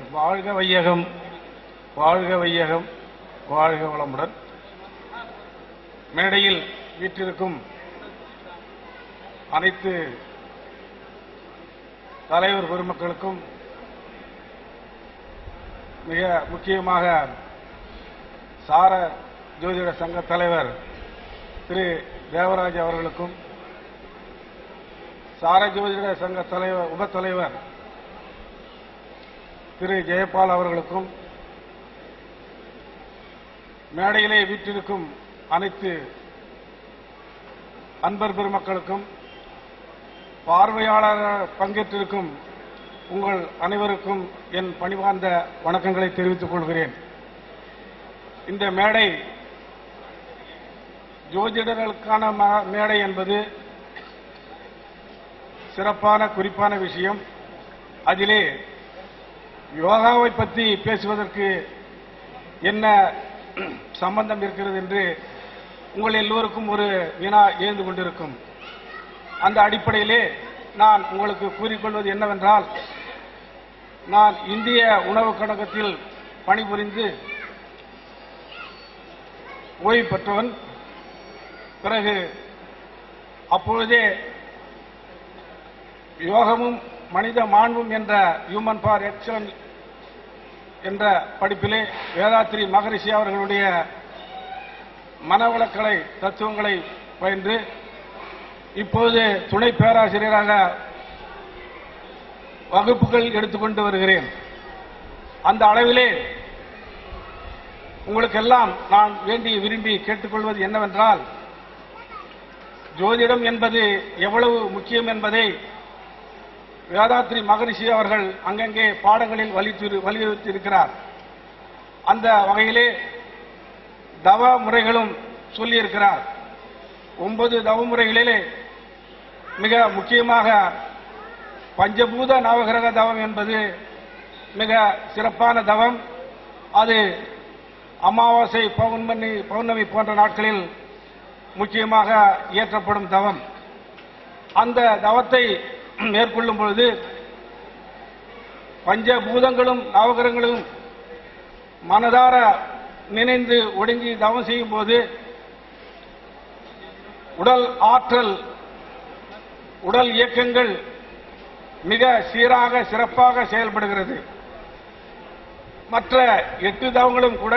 வாழ்க வையகம் வாழ்க வையகம் வாழ்க வளமுடன் மேடையில் வீற்றிருக்கும் அனைத்து தலைவர் பெருமக்களுக்கும் மிக முக்கியமாக சார ஜோதிட சங்க தலைவர் திரு தேவராஜ் அவர்களுக்கும் சார ஜோதிட சங்க தலைவர் உப தலைவர் திரு ஜெயபால் அவர்களுக்கும் மேடையிலே வீற்றிருக்கும் அனைத்து அன்பர் பெருமக்களுக்கும் பார்வையாளர் பங்கேற்றிருக்கும் உங்கள் அனைவருக்கும் என் பணிவார்ந்த வணக்கங்களை தெரிவித்துக் கொள்கிறேன் இந்த மேடை ஜோதிடர்களுக்கான ம- மேடை என்பது சிறப்பான குறிப்பான விஷயம் அதிலே யோகாவை பற்றி பேசுவதற்கு என்ன சம்பந்தம் இருக்கிறது என்று உங்கள் எல்லோருக்கும் ஒரு வினா எழுந்து கொண்டிருக்கும் அந்த அடிப்படையிலே நான் உங்களுக்கு கூறிக்கொள்வது என்னவென்றால் நான் இந்திய உணவுக் கழகத்தில் பணிபுரிந்து ஓய்வு பெற்றவன் பிறகு அப்பொழுதே யோகமும் மனித மாண்பும் என்ற ஹியூமன் ஃபார் எக்ஸலன்ஸ் என்ற படிப்பிலே வேதாத்ரி மகரிஷி அவர்களுடைய மனவளக்கலை தத்துவங்களை பயின்று இப்போது துணை பேராசிரியராக வகுப்புகள் எடுத்துக்கொண்டு வருகிறேன் அந்த அளவிலே உங்களுக்கெல்லாம் நான் வேண்டி விரும்பி கேட்டுக்கொள்வது என்னவென்றால் ஜோதிடம் என்பது எவ்வளவு முக்கியம் என்பதை வேதாத்ரி மகரிஷி அவர்கள் அங்கங்கே பாடங்களில் வலியுறு- வலியுறுத்தியிருக்கிறார் அந்த வகையிலே தவ முறைகளும் சொல்லியிருக்கிறார் ஒன்பது தவ முறைகளிலே மிக முக்கியமாக பஞ்சபூத நவகிரக தவம் என்பது மிக சிறப்பான தவம் அது அமாவாசை பௌர்ணமி பௌர்ணமி போன்ற நாட்களில் முக்கியமாக இயற்றப்படும் தவம் அந்த தவத்தை மேற்கொள்ளும் பொழுது பஞ்சபூதங்களும் நவகிரகங்களும் மனதார நினைந்து ஒடுங்கி தவம் செய்யும் போது உடல் ஆற்றல் உடல் இயக்கங்கள் மிக சீராக சிறப்பாக செயல்படுகிறது மற்ற எட்டு தவங்களும் கூட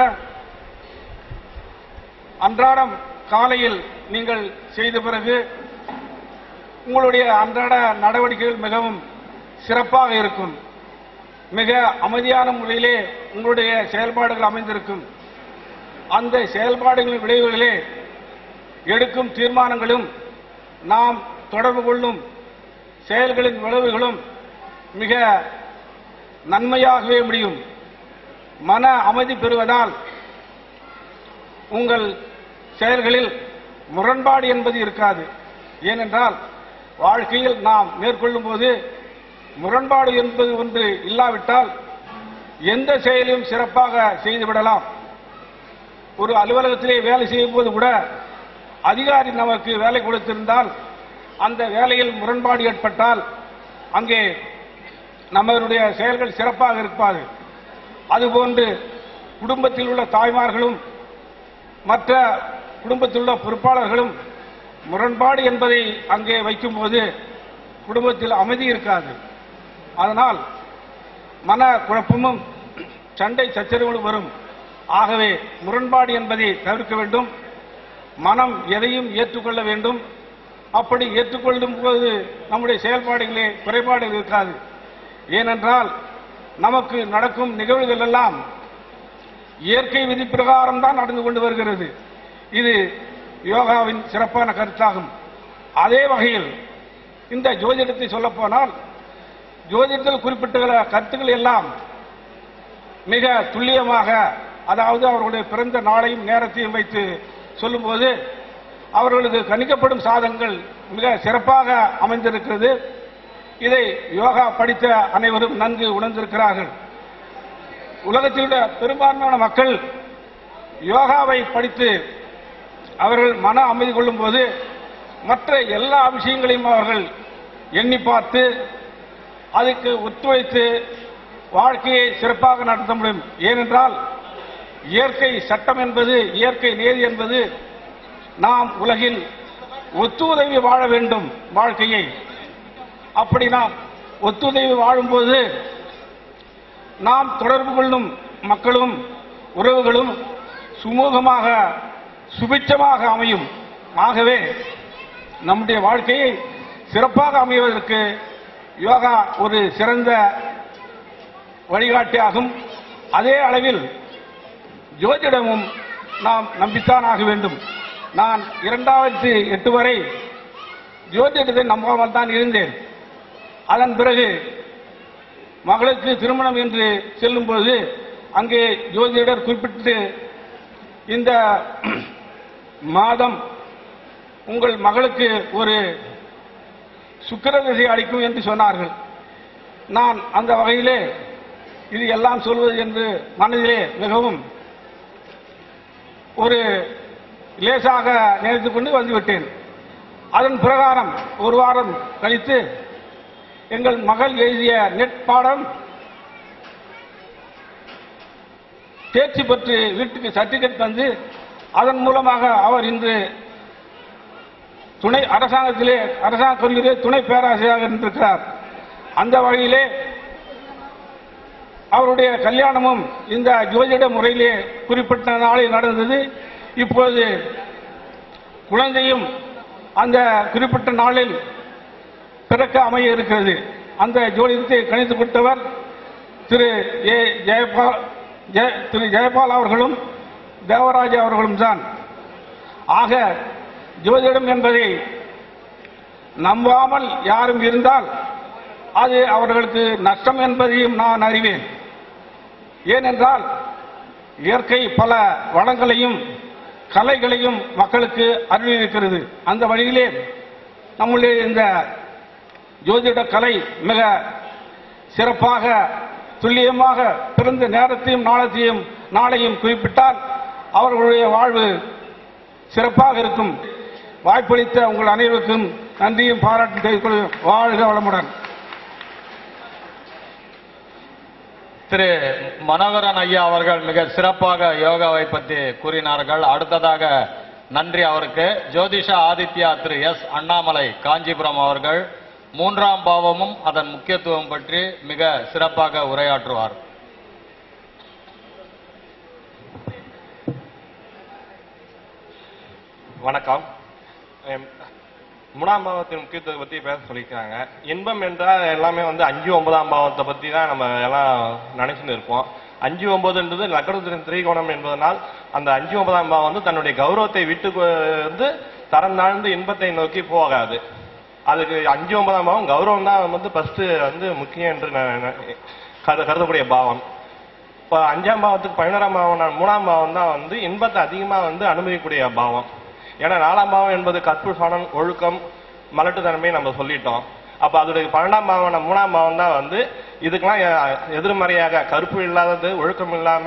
அன்றாடம் காலையில் நீங்கள் செய்த பிறகு உங்களுடைய அன்றாட நடவடிக்கைகள் மிகவும் சிறப்பாக இருக்கும் மிக அமைதியான முறையிலே உங்களுடைய செயல்பாடுகள் அமைந்திருக்கும் அந்த செயல்பாடுகளின் விளைவுகளிலே எடுக்கும் தீர்மானங்களும் நாம் தொடர்பு கொள்ளும் செயல்களின் விளைவுகளும் மிக நன்மையாகவே முடியும் மன அமைதி பெறுவதால் உங்கள் செயல்களில் முரண்பாடு என்பது இருக்காது ஏனென்றால் வாழ்க்கையில் நாம் மேற்கொள்ளும் போது முரண்பாடு என்பது ஒன்று இல்லாவிட்டால் எந்த செயலையும் சிறப்பாக செய்துவிடலாம் ஒரு அலுவலகத்திலே வேலை செய்யும் போது கூட அதிகாரி நமக்கு வேலை கொடுத்திருந்தால் அந்த வேலையில் முரண்பாடு ஏற்பட்டால் அங்கே நம்மளுடைய செயல்கள் சிறப்பாக இருப்பாது அதுபோன்று குடும்பத்தில் உள்ள தாய்மார்களும் மற்ற குடும்பத்தில் உள்ள பொறுப்பாளர்களும் முரண்பாடு என்பதை அங்கே வைக்கும்போது குடும்பத்தில் அமைதி இருக்காது அதனால் மன குழப்பமும் சண்டை சச்சரவுகளும் வரும் ஆகவே முரண்பாடு என்பதை தவிர்க்க வேண்டும் மனம் எதையும் ஏற்றுக்கொள்ள வேண்டும் அப்படி ஏற்றுக்கொள்ளும் போது நம்முடைய செயல்பாடுகளே குறைபாடுகள் இருக்காது ஏனென்றால் நமக்கு நடக்கும் நிகழ்வுகள் எல்லாம் இயற்கை விதி பிரகாரம் தான் நடந்து கொண்டு வருகிறது இது யோகாவின் சிறப்பான கருத்தாகும் அதே வகையில் இந்த ஜோதிடத்தை சொல்லப்போனால் ஜோதிடத்தில் குறிப்பிட்ட கருத்துக்கள் எல்லாம் மிக துல்லியமாக அதாவது அவர்களுடைய பிறந்த நாளையும் நேரத்தையும் வைத்து சொல்லும்போது அவர்களுக்கு கணிக்கப்படும் சாதங்கள் மிக சிறப்பாக அமைந்திருக்கிறது இதை யோகா படித்த அனைவரும் நன்கு உணர்ந்திருக்கிறார்கள் உலகத்தில் உள்ள பெரும்பான்மையான மக்கள் யோகாவை படித்து அவர்கள் மன அமைதி கொள்ளும் போது மற்ற எல்லா விஷயங்களையும் அவர்கள் எண்ணி பார்த்து அதுக்கு ஒத்துழைத்து வாழ்க்கையை சிறப்பாக நடத்த முடியும் ஏனென்றால் இயற்கை சட்டம் என்பது இயற்கை நேதி என்பது நாம் உலகில் ஒத்துழைவி வாழ வேண்டும் வாழ்க்கையை அப்படி நாம் ஒத்துழைவி வாழும்போது நாம் தொடர்பு கொள்ளும் மக்களும் உறவுகளும் சுமூகமாக சுபிட்சமாக அமையும் ஆகவே நம்முடைய வாழ்க்கையை சிறப்பாக அமைவதற்கு யோகா ஒரு சிறந்த வழிகாட்டியாகும் அதே அளவில் ஜோதிடமும் நாம் நம்பித்தான் ஆக வேண்டும் நான் இரண்டாயிரத்தி எட்டு வரை ஜோதிடத்தை நம்பாமல் தான் இருந்தேன் அதன் பிறகு மகளுக்கு திருமணம் என்று செல்லும்போது அங்கே ஜோதிடர் குறிப்பிட்டு இந்த மாதம் உங்கள் மகளுக்கு ஒரு சுக்கிரதசை அளிக்கும் என்று சொன்னார்கள் நான் அந்த வகையிலே இது எல்லாம் சொல்வது என்று மனதிலே மிகவும் ஒரு லேசாக நினைத்துக் கொண்டு வந்துவிட்டேன் அதன் பிரகாரம் ஒரு வாரம் கழித்து எங்கள் மகள் எழுதிய நெட் பாடம் தேர்ச்சி பெற்று வீட்டுக்கு சர்டிபிகேட் தந்து அதன் மூலமாக அவர் இன்று துணை அரசாங்கத்திலே அரசாங்க கல்லூரியிலே துணை பேராசிரியராக இருந்திருக்கிறார் அந்த வகையிலே அவருடைய கல்யாணமும் இந்த ஜோதிட முறையிலே குறிப்பிட்ட நாளில் நடந்தது இப்போது குழந்தையும் அந்த குறிப்பிட்ட நாளில் பிறக்க அமைய இருக்கிறது அந்த ஜோதிடத்தை கணித்து கொடுத்தவர் திரு ஏ ஜெயபால் ஜெய- திரு ஜெயபால் அவர்களும் தேவராஜ் அவர்களும் தான் ஆக ஜோதிடம் என்பதை நம்பாமல் யாரும் இருந்தால் அது அவர்களுக்கு நஷ்டம் என்பதையும் நான் அறிவேன் ஏனென்றால் இயற்கை பல வளங்களையும் கலைகளையும் மக்களுக்கு அருளியிருக்கிறது அந்த வழியிலே நம்முடைய இந்த ஜோதிட கலை மிக சிறப்பாக துல்லியமாக பிறந்த நேரத்தையும் நாளத்தையும் நாளையும் குறிப்பிட்டால் அவர்களுடைய வாழ்வு சிறப்பாக இருக்கும் வாய்ப்பளித்த உங்கள் அனைவருக்கும் நன்றியும் பாராட்டும் தெரிவித்துக் கொள்கிறேன். வாழ்க வளமுடன் திரு மனோகரன் ஐயா அவர்கள் மிக சிறப்பாக யோகாவை பற்றி கூறினார்கள் அடுத்ததாக நன்றி அவருக்கு ஜோதிஷா ஆதித்யா திரு எஸ் அண்ணாமலை காஞ்சிபுரம் அவர்கள் மூன்றாம் பாவமும் அதன் முக்கியத்துவம் பற்றி மிக சிறப்பாக உரையாற்றுவார் வணக்கம் எம், மூணாம் பாவத்தின் முக்கியத்துவத்தை பத்தி பேச சொல்லியிருக்காங்க இன்பம் என்றால் எல்லாமே வந்து அஞ்சு ஒன்பதாம் பாவத்தை பத்தி தான் நம்ம எல்லாம் நினைச்சுட்டு இருப்போம் அஞ்சு ஒன்பதுன்றது லக்கணத்தின் திரிகோணம் என்பதனால் அந்த அஞ்சு ஒன்பதாம் பாவம் வந்து தன்னுடைய கௌரவத்தை விட்டு கொ- வந்து தரம் தாழ்ந்து இன்பத்தை நோக்கி போகாது அதுக்கு அஞ்சு ஒன்பதாம் பாவம் கௌரவம் தான் வந்து ஃபர்ஸ்ட் வந்து முக்கியம் என்று நான் நான் கரு- கருதக்கூடிய பாவம் இப்போ அஞ்சாம் பாவத்துக்கு பதினோராம் பாவம் நான் மூணாம் பாவம் தான் வந்து இன்பத்தை அதிகமா வந்து அனுபவிக்கக்கூடிய பாவம் ஏன்னா நாலாம் பாவம் என்பது கற்பு சனம் ஒழுக்கம் மலட்டுத்தன்மை நம்ம சொல்லிட்டோம் அப்ப அதோடைய பன்னெண்டாம் பாவம் நம்ம மூணாம் பாவம் தான் வந்து இதுக்கெல்லாம் எ- எதிர்மறையாக கருப்பு இல்லாதது ஒழுக்கம் இல்லாம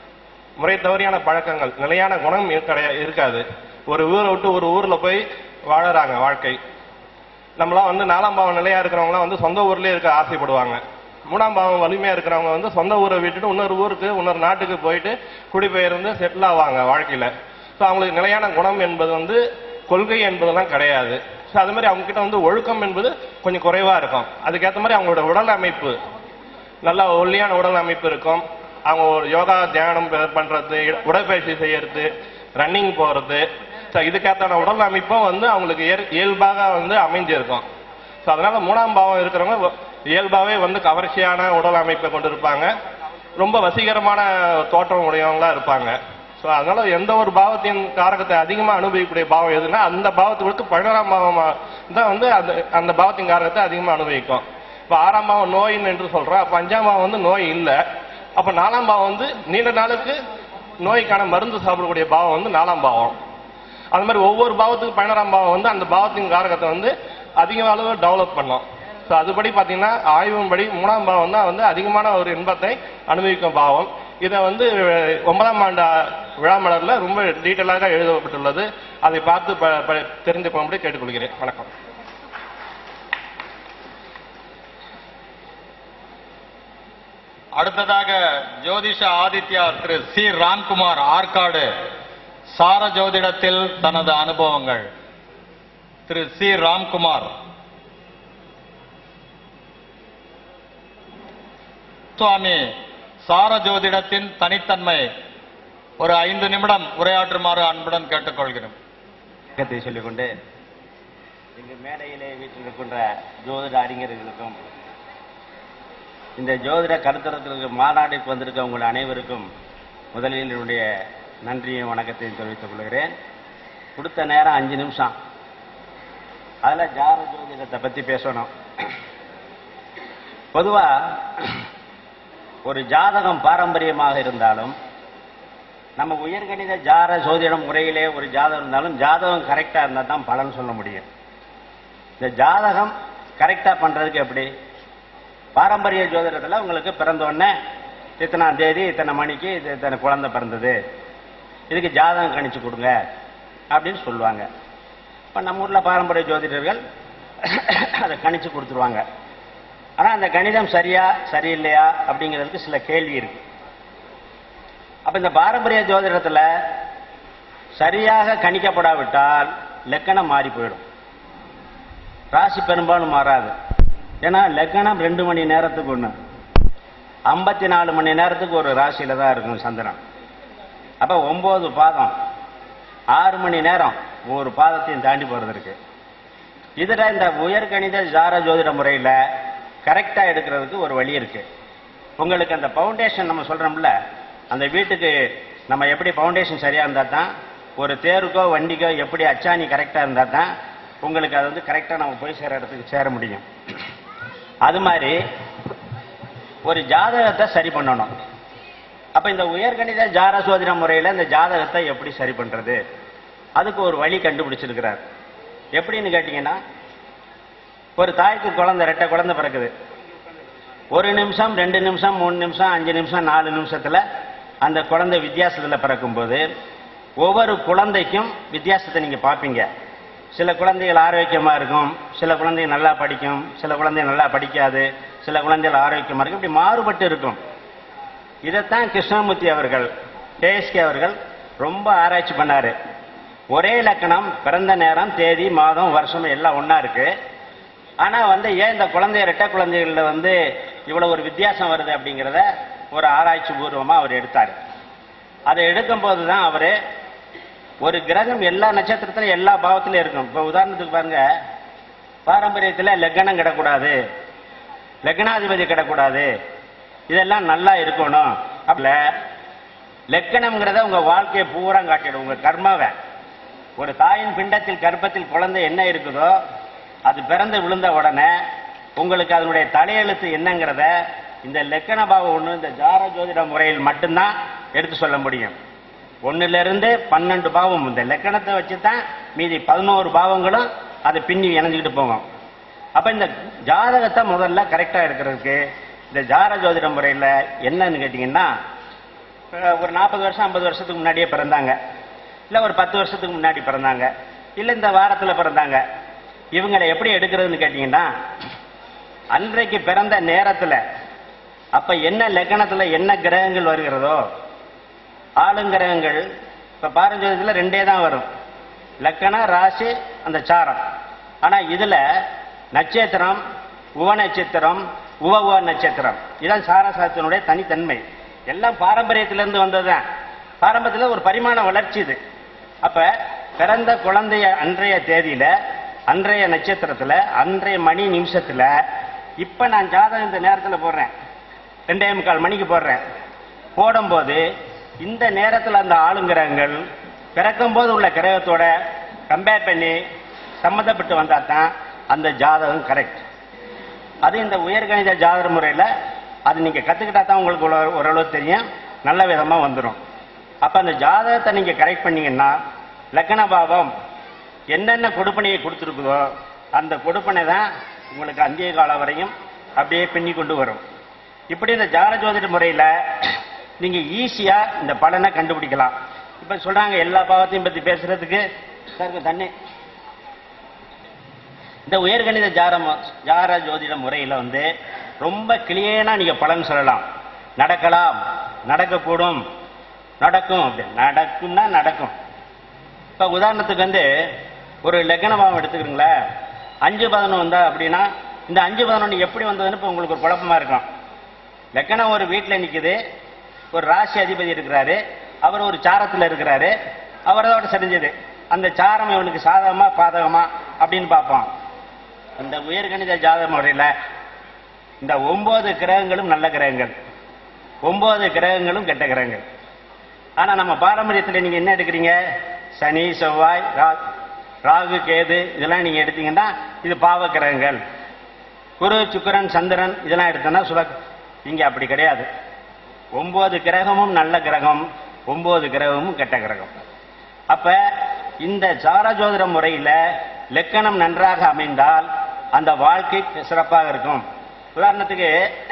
முறை தவறியான பழக்கங்கள் நிலையான குணம் இரு- கிடையா- இருக்காது ஒரு ஊரை விட்டு ஒரு ஊர்ல போய் வாழறாங்க வாழ்க்கை நம்மளாம் வந்து நாலாம் பாவம் நிலையா இருக்கிறவங்களாம் வந்து சொந்த ஊர்லயே இருக்க ஆசைப்படுவாங்க மூணாம் பாவம் வலிமையா இருக்கிறவங்க வந்து சொந்த ஊரை விட்டுட்டு இன்னொரு ஊருக்கு இன்னொரு நாட்டுக்கு போயிட்டு குடிபெயர்ந்து செட்டில் ஆவாங்க வாழ்க்கையில ஸோ அவங்களுக்கு நிலையான குணம் என்பது வந்து கொள்கை என்பதெல்லாம் கிடையாது ஸோ அது மாதிரி அவங்க கிட்ட வந்து ஒழுக்கம் என்பது கொஞ்சம் குறைவா இருக்கும் அதுக்கேற்ற மாதிரி அவங்களோட உடல் அமைப்பு நல்ல ஒல்லியான உடல் அமைப்பு இருக்கும் அவங்க ஒரு யோகா தியானம் ப- பண்றது உடற்பயிற்சி செய்யறது ரன்னிங் போறது ஸோ இதுக்கேற்றான உடல் அமைப்பும் வந்து அவங்களுக்கு இயற்- இயல்பாக வந்து அமைஞ்சிருக்கும் ஸோ அதனால மூணாம் பாவம் இருக்கிறவங்க வ- இயல்பாவே வந்து கவர்ச்சியான உடல் அமைப்பை கொண்டிருப்பாங்க ரொம்ப வசீகரமான தோற்றம் உடையவங்களா இருப்பாங்க ஸோ அதனால எந்த ஒரு பாவத்தின் காரகத்தை அதிகமா அனுபவிக்கக்கூடிய பாவம் எதுன்னா அந்த பாவத்துக்கு பதினோராம் பாவம் தான் வந்து அந்த அந்த பாவத்தின் காரகத்தை அதிகமா அனுபவிக்கும் இப்போ ஆறாம் பாவம் நோயின்னு என்று சொல்றோம் அப்போ அஞ்சாம் பாவம் வந்து நோய் இல்லை அப்போ நாலாம் பாவம் வந்து நீண்ட நாளுக்கு நோய்க்கான மருந்து சாப்பிடக்கூடிய பாவம் வந்து நாலாம் பாவம் அது மாதிரி ஒவ்வொரு பாவத்துக்கு பதினோராம் பாவம் வந்து அந்த பாவத்தின் காரகத்தை வந்து அதிக அளவு டெவலப் பண்ணும் ஸோ அதுபடி பார்த்தீங்கன்னா ஆய்வின்படி மூணாம் பாவம் தான் வந்து அதிகமான ஒரு இன்பத்தை அனுபவிக்கும் பாவம் இதை வந்து அஹ், ஒன்பதாம் ஆண்டு விழா மலர்ல ரொம்ப டீட்டெயிலாக எழுதப்பட்டுள்ளது அதை பார்த்து ப- ப- தெரிந்து கொள்ளும்படி கேட்டுக்கொள்கிறேன் வணக்கம் அடுத்ததாக ஜோதிஷ ஆதித்யா திரு சி ராம்குமார் ஆற்காடு சார ஜோதிடத்தில் தனது அனுபவங்கள் திரு சி ராம்குமார் சுவாமி சார ஜோதிடத்தின் தனித்தன்மை ஒரு ஐந்து நிமிடம் உரையாற்றுமாறு அன்புடன் கேட்டுக்கொள்கிறேன் வணக்கத்தை சொல்லிக்கொண்டு இங்கு மேடையிலே வீற்றிருக்கின்ற ஜோதிட அறிஞர்களுக்கும் இந்த ஜோதிட கருத்தரத்திற்கு மாநாடுக்கு வந்திருக்க உங்கள் அனைவருக்கும் முதலில் என்னுடைய நன்றியும் வணக்கத்தையும் தெரிவித்துக் கொள்கிறேன் கொடுத்த நேரம் அஞ்சு நிமிஷம் அதில் ஜார ஜோதிடத்தை பற்றி பேசணும் பொதுவா ஒரு ஜாதகம் பாரம்பரியமாக இருந்தாலும் நம்ம உயர்கணித ஜார ஜோதிடம் முறையிலே ஒரு ஜாதகம் இருந்தாலும் ஜாதகம் கரெக்டா இருந்தா தான் பலன் சொல்ல முடியும் இந்த ஜாதகம் கரெக்டா பண்றதுக்கு எப்படி பாரம்பரிய ஜோதிடத்துல உங்களுக்கு பிறந்த உடனே இத்தனாம் தேதி இத்தனை மணிக்கு இது இத்தனை குழந்தை பிறந்தது இதுக்கு ஜாதகம் கணிச்சு கொடுங்க அப்படின்னு சொல்லுவாங்க இப்ப நம்ம ஊர்ல பாரம்பரிய ஜோதிடர்கள் அதை கணிச்சு கொடுத்துருவாங்க ஆனா அந்த கணிதம் சரியா சரியில்லையா அப்படிங்கிறதுக்கு சில கேள்வி இருக்கு அப்ப இந்த பாரம்பரிய ஜோதிடத்துல சரியாக கணிக்கப்படாவிட்டால் லக்கணம் மாறி போயிடும் ராசி பெரும்பாலும் மாறாது ஏன்னா லக்கணம் ரெண்டு மணி நேரத்துக்கு ஒண்ணு ஐம்பத்தி நாலு மணி நேரத்துக்கு ஒரு ராசியில தான் இருக்கும் சந்திரன் அப்ப ஒன்பது பாதம் ஆறு மணி நேரம் ஒரு பாதத்தையும் தாண்டி போறது இருக்கு இதுல இந்த உயர்கணித ஜார ஜோதிட முறையில கரெக்டா எடுக்கிறதுக்கு ஒரு வழி இருக்கு உங்களுக்கு அந்த பவுண்டேஷன் நம்ம சொல்றோம்ல அந்த வீட்டுக்கு நம்ம எப்படி பவுண்டேஷன் சரியா இருந்தா தான் ஒரு தேருக்கோ வண்டிக்கோ எப்படி அச்சாணி கரெக்டா இருந்தா தான் உங்களுக்கு அது வந்து கரெக்டா நம்ம போய் சேர இடத்துக்கு சேர முடியும் அது மாதிரி ஒரு ஜாதகத்தை சரி பண்ணணும் அப்ப இந்த உயர்கணித ஜார சோதனை முறையில இந்த ஜாதகத்தை எப்படி சரி பண்றது அதுக்கு ஒரு வழி கண்டுபிடிச்சிருக்கிறார் எப்படின்னு கேட்டீங்கன்னா ஒரு தாய்க்கு குழந்தை ரெட்டை குழந்தை பிறக்குது ஒரு நிமிஷம் ரெண்டு நிமிஷம் மூணு நிமிஷம் அஞ்சு நிமிஷம் நாலு நிமிஷத்துல அந்த குழந்தை வித்தியாசத்துல பிறக்கும்போது ஒவ்வொரு குழந்தைக்கும் வித்தியாசத்தை நீங்க பார்ப்பீங்க சில குழந்தைகள் ஆரோக்கியமா இருக்கும் சில குழந்தைகள் நல்லா படிக்கும் சில குழந்தைகள் நல்லா படிக்காது சில குழந்தைகள் ஆரோக்கியமா இருக்கும் இப்படி மாறுபட்டு இருக்கும் இதைத்தான் கிருஷ்ணமூர்த்தி அவர்கள் கேஎஸ்கே அவர்கள் ரொம்ப ஆராய்ச்சி பண்ணாரு ஒரே லக்கணம் பிறந்த நேரம் தேதி மாதம் வருஷம் எல்லாம் ஒண்ணா இருக்கு ஆனா வந்து ஏன் இந்த குழந்தை இரட்டை குழந்தைகள்ல வந்து இவ்வளவு ஒரு வித்தியாசம் வருது அப்படிங்கிறத ஒரு ஆராய்ச்சி பூர்வமா அவர் எடுத்தார் அதை எடுக்கும் போதுதான் அவரு ஒரு கிரகம் எல்லா நட்சத்திரத்திலும் எல்லா பாவத்திலும் இருக்கும் இப்ப உதாரணத்துக்கு பாருங்க பாரம்பரியத்துல லக்னம் கிடக்கூடாது லக்னாதிபதி கிடக்கூடாது இதெல்லாம் நல்லா இருக்கணும் அப்பல லக்கணம்ங்கிறத உங்க வாழ்க்கையை பூரா காட்டிடும் உங்க கர்மாவை ஒரு தாயின் பிண்டத்தில் கர்ப்பத்தில் குழந்தை என்ன இருக்குதோ அது பிறந்து விழுந்த உடனே உங்களுக்கு அதனுடைய தலையெழுத்து என்னங்கிறத இந்த லக்கண பாவம் ஒண்ணு இந்த ஜார ஜோதிட முறையில் மட்டும்தான் எடுத்து சொல்ல முடியும் ஒண்ணுல இருந்து பன்னெண்டு பாவம் இந்த லக்கணத்தை வச்சு தான் மீதி பதினோரு பாவங்களும் அதை பின்னி இணைஞ்சுக்கிட்டு போகும் அப்ப இந்த ஜாதகத்தை முதல்ல கரெக்டா இருக்கிறதுக்கு இந்த ஜார ஜோதிட முறையில என்னன்னு கேட்டீங்கன்னா அஹ் ஒரு நாற்பது வருஷம் ஐம்பது வருஷத்துக்கு முன்னாடியே பிறந்தாங்க இல்ல ஒரு பத்து வருஷத்துக்கு முன்னாடி பிறந்தாங்க இல்ல இந்த வாரத்துல பிறந்தாங்க இவங்களை எப்படி எடுக்கிறதுன்னு கேட்டீங்கன்னா அன்றைக்கு பிறந்த நேரத்துல அப்ப என்ன லக்கணத்துல என்ன கிரகங்கள் வருகிறதோ ஆளுங்கிரகங்கள் இப்ப பாரஞ்சோதத்துல ரெண்டே தான் வரும் லக்கணம் ராசி அந்த சாரம் ஆனா இதுல நட்சத்திரம் உவ நட்சத்திரம் உவ உவ நட்சத்திரம் இதான் சாரசாஸ்திரனுடைய தனித்தன்மை எல்லாம் பாரம்பரியத்திலிருந்து வந்ததுதான் பாரம்பரியத்துல ஒரு பரிமாண வளர்ச்சி இது அப்ப பிறந்த குழந்தைய அன்றைய தேதியில அன்றைய நட்சத்திரத்துல அன்றைய மணி நிமிஷத்துல இப்ப நான் ஜாதகம் இந்த நேரத்துல போடுறேன் ரெண்டே முக்கால் மணிக்கு போடுறேன் போடும்போது இந்த நேரத்துல அந்த ஆளுங்கிரகங்கள் பிறக்கும் போது உள்ள கிரகத்தோட கம்பேர் பண்ணி சம்மந்தப்பட்டு வந்தா தான் அந்த ஜாதகம் கரெக்ட் அது இந்த உயர்கணித ஜாதக முறையில அது நீங்க கத்துக்கிட்டா தான் உங்களுக்கு ஓரளவு- ஓரளவு தெரியும் நல்ல விதமா வந்துடும் அப்ப அந்த ஜாதகத்தை நீங்க கரெக்ட் பண்ணீங்கன்னா லக்கண பாவம் என்னென்ன கொடுப்பனையை கொடுத்துருக்குதோ அந்த கொடுப்பனை தான் உங்களுக்கு அந்திய காலம் வரையும் அப்படியே பின்னி கொண்டு வரும் இப்படி இந்த ஜார ஜோதிட முறையில நீங்க ஈஸியா இந்த பலனை கண்டுபிடிக்கலாம் இப்ப சொல்றாங்க எல்லா பாவத்தையும் பத்தி பேசுறதுக்கு சார் தண்ணி இந்த உயர்கணித ஜாரம் ஜார ஜோதிட முறையில வந்து ரொம்ப கிளியனா நீங்க பலன் சொல்லலாம் நடக்கலாம் நடக்கக்கூடும் நடக்கும் அப்படி நடக்கும்னா நடக்கும் இப்போ உதாரணத்துக்கு வந்து ஒரு லக்ன பாவம் எடுத்துக்கிறீங்களேன் அஞ்சு பதினொன்று வந்தா அப்படின்னா இந்த அஞ்சு பதினொன்று எப்படி வந்ததுன்னு இப்போ உங்களுக்கு ஒரு குழப்பமா இருக்கும் லக்கணம் ஒரு வீட்டில் நிற்குது ஒரு ராசி அதிபதி இருக்கிறாரு அவர் ஒரு சாரத்தில் இருக்கிறாரு அவரோட செஞ்சது அந்த சாரம் இவனுக்கு சாதகமா பாதகமா அப்படின்னு பார்ப்போம் அந்த உயர்கணித ஜாதக முறையில் இந்த ஒன்பது கிரகங்களும் நல்ல கிரகங்கள் ஒன்பது கிரகங்களும் கெட்ட கிரகங்கள் ஆனா நம்ம பாரம்பரியத்தில் நீங்க என்ன எடுக்கிறீங்க சனி செவ்வாய் ரா- ராகு கேது இதெல்லாம் நீங்க எடுத்தீங்கன்னா இது பாவ கிரகங்கள் குரு சுக்கிரன் சந்திரன் இதெல்லாம் எடுத்தோம்னா சுப இங்க அப்படி கிடையாது ஒன்பது கிரகமும் நல்ல கிரகம் ஒன்பது கிரகமும் கெட்ட கிரகம் அப்ப இந்த சாரஜோதிட முறையில லக்கணம் நன்றாக அமைந்தால் அந்த வாழ்க்கை சிறப்பாக இருக்கும் உதாரணத்துக்கு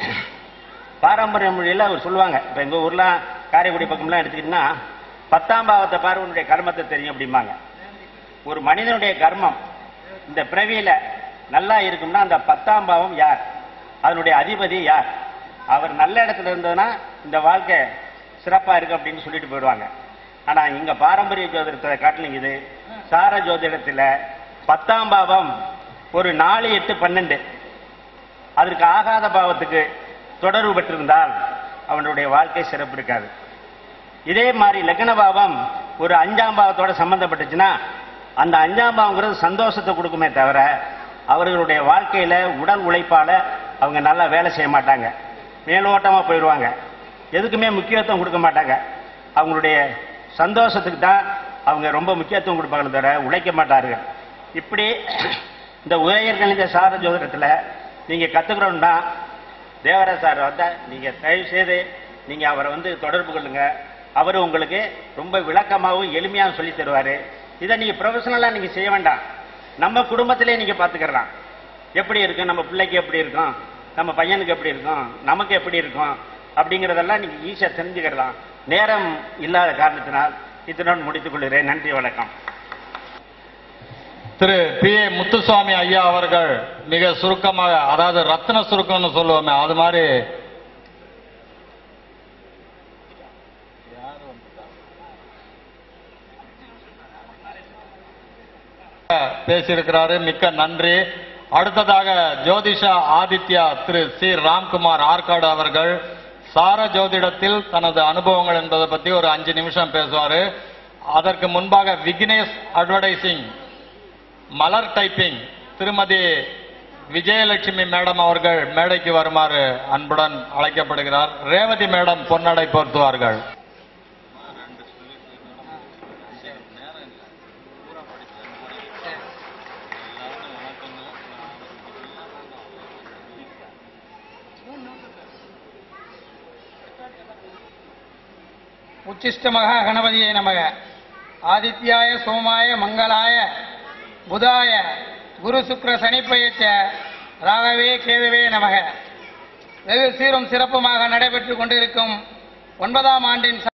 பாரம்பரிய மொழியில அவர் சொல்லுவாங்க இப்ப எங்க ஊர்ல காரைக்குடி பக்கம்லாம் எடுத்துக்கிட்டீங்கன்னா பத்தாம் பாவத்தை பாரு உன்னுடைய கர்மத்தை தெரியும் அப்படிம்பாங்க ஒரு மனிதனுடைய கர்மம் இந்த பிறவியில நல்லா இருக்கும்னா அந்த பத்தாம் பாவம் யார் அதனுடைய அதிபதி யார் அவர் நல்ல இடத்துல இருந்ததுன்னா இந்த வாழ்க்கை சிறப்பா இருக்கு அப்படின்னு சொல்லிட்டு போயிடுவாங்க ஆனா இங்க பாரம்பரிய ஜோதிடத்தை காட்டிலும் இது சார ஜோதிடத்துல பத்தாம் பாவம் ஒரு நாலு எட்டு பன்னெண்டு அதற்கு ஆகாத பாவத்துக்கு தொடர்பு பெற்றிருந்தால் அவனுடைய வாழ்க்கை சிறப்பு இருக்காது இதே மாதிரி லக்ன பாவம் ஒரு அஞ்சாம் பாவத்தோட சம்பந்தப்பட்டுச்சுன்னா அந்த அஞ்சாம் பாவங்கிறது சந்தோஷத்தை கொடுக்குமே தவிர அவர்களுடைய வாழ்க்கையில உடல் உழைப்பால அவங்க நல்லா வேலை செய்ய மாட்டாங்க மேலோட்டமா போயிடுவாங்க எதுக்குமே முக்கியத்துவம் கொடுக்க மாட்டாங்க அவங்களுடைய சந்தோஷத்துக்கு தான் அவங்க ரொம்ப முக்கியத்துவம் கொடுப்பாங்களே தவிர உழைக்க மாட்டார்கள் இப்படி இந்த உயர் கணித சார ஜோதிடத்துல நீங்க கத்துக்கிறோம்னா தேவராஜ் சார் வந்தா நீங்க தயவு செய்து நீங்க அவரை வந்து தொடர்பு கொள்ளுங்க அவர் உங்களுக்கு ரொம்ப விளக்கமாகவும் எளிமையாகவும் சொல்லி தருவாரு இதை நீங்க ப்ரொஃபஷனலா நீங்க செய்ய வேண்டாம் நம்ம குடும்பத்திலே நீங்க பாத்துக்கலாம் எப்படி இருக்கும் நம்ம பிள்ளைக்கு எப்படி இருக்கும் நம்ம பையனுக்கு எப்படி இருக்கும் நமக்கு எப்படி இருக்கும் அப்படிங்கறதெல்லாம் நீங்க ஈஸியா தெரிஞ்சுக்கிடலாம் நேரம் இல்லாத காரணத்தினால் இத்துடன் முடித்துக் கொள்கிறேன் நன்றி வணக்கம் திரு பி ஏ முத்துசுவாமி ஐயா அவர்கள் மிக சுருக்கமாக அதாவது ரத்ன சுருக்கம்னு சொல்லுவோமே அது மாதிரி பேசியிருக்கிறாரு மிக்க நன்றி அடுத்ததாக ஜோதிஷா ஆதித்யா திரு சி ராம்குமார் ஆற்காடு அவர்கள் சார ஜோதிடத்தில் தனது அனுபவங்கள் என்பதை பத்தி ஒரு அஞ்சு நிமிஷம் பேசுவாரு அதற்கு முன்பாக விக்னேஷ் அட்வர்டைசிங் மலர் டைப்பிங் திருமதி விஜயலட்சுமி மேடம் அவர்கள் மேடைக்கு வருமாறு அன்புடன் அழைக்கப்படுகிறார் ரேவதி மேடம் பொன்னடை பொருத்துவார்கள் உச்சிஷ்டமகா கணபதியே நமக ஆதித்யாய சோமாய மங்களாய புதாய குரு சுக்ர சனிப்பயச்ச ராகவே கேதுவே நமக வெகு சீரும் சிறப்புமாக நடைபெற்றுக் கொண்டிருக்கும் ஒன்பதாம் ஆண்டின்